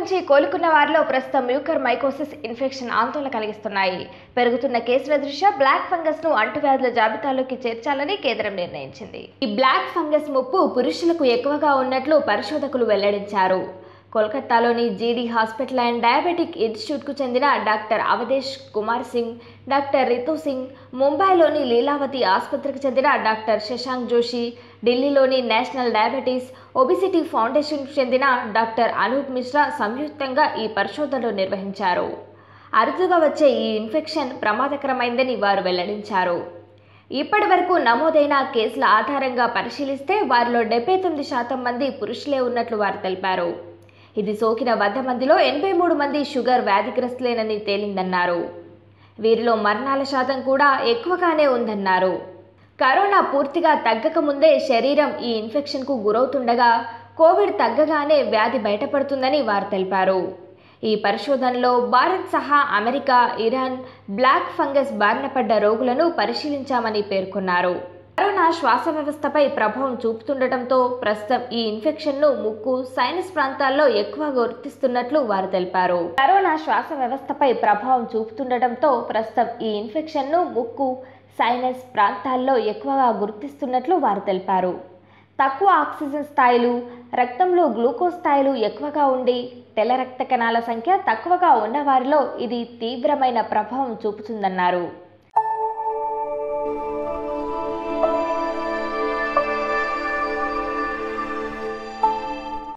నుంచి కోలుకున్న వారిలో ప్రస్తుతం మ్యూకర్ మైకోసిస్ ఇన్ఫెక్షన్ ఆందోళన కలిగిస్తున్నాయి పెరుగుతున్న కేసుల దృష్ట్యా బ్లాక్ ఫంగస్ ను అంటువ్యాధుల జాబితాలోకి చేర్చాలని కేంద్రం నిర్ణయించింది ఈ బ్లాక్ ఫంగస్ ముప్పు పురుషులకు ఎక్కువగా ఉన్నట్లు పరిశోధకులు వెల్లడించారు కోల్కతాలోని జీడీ హాస్పిటల్ అండ్ డయాబెటిక్ ఇన్స్టిట్యూట్కు చెందిన డాక్టర్ అవధేష్ కుమార్ సింగ్ డాక్టర్ రితు సింగ్ ముంబైలోని లీలావతి ఆసుపత్రికి చెందిన డాక్టర్ శశాంక్ జోషి ఢిల్లీలోని నేషనల్ డయాబెటీస్ ఒబిసిటీ ఫౌండేషన్కు చెందిన డాక్టర్ అనూప్ మిశ్రా సంయుక్తంగా ఈ పరిశోధనలు నిర్వహించారు అరుదుగా వచ్చే ఈ ఇన్ఫెక్షన్ ప్రమాదకరమైందని వారు వెల్లడించారు ఇప్పటి వరకు నమోదైన కేసుల ఆధారంగా పరిశీలిస్తే వారిలో డెబ్బై తొమ్మిది శాతం మంది పురుషులే ఉన్నట్లు వారు తెలిపారు ఇది సోకిన వంద మందిలో ఎనభై మూడు మంది షుగర్ వ్యాధిగ్రస్తులేనని తేలిందన్నారు వీరిలో మరణాల శాతం కూడా ఎక్కువగానే ఉందన్నారు కరోనా పూర్తిగా తగ్గకముందే శరీరం ఈ ఇన్ఫెక్షన్కు గురవుతుండగా కోవిడ్ తగ్గగానే వ్యాధి బయటపడుతుందని వారు తెలిపారు ఈ పరిశోధనలో భారత్ సహా అమెరికా ఇరాన్ బ్లాక్ ఫంగస్ బారిన పడ్డ రోగులను పరిశీలించామని పేర్కొన్నారు కరోనా శ్వాస వ్యవస్థపై ప్రభావం చూపుతుండటంతో ప్రస్తుతం ఈ ఇన్ఫెక్షన్ను ముక్కు సైనస్ ప్రాంతాల్లో ఎక్కువ గుర్తిస్తున్నట్లు వారు తెలిపారు కరోనా శ్వాస వ్యవస్థపై ప్రభావం చూపుతుండటంతో ప్రస్తుతం ఈ ఇన్ఫెక్షన్ను ముక్కు సైనస్ ప్రాంతాల్లో ఎక్కువగా గుర్తిస్తున్నట్లు వారు తెలిపారు తక్కువ ఆక్సిజన్ స్థాయిలు రక్తంలో గ్లూకోజ్ స్థాయిలు ఎక్కువగా ఉండి తెల్ల రక్త కణాల సంఖ్య తక్కువగా ఉన్నవారిలో ఇది తీవ్రమైన ప్రభావం చూపుతుందన్నారు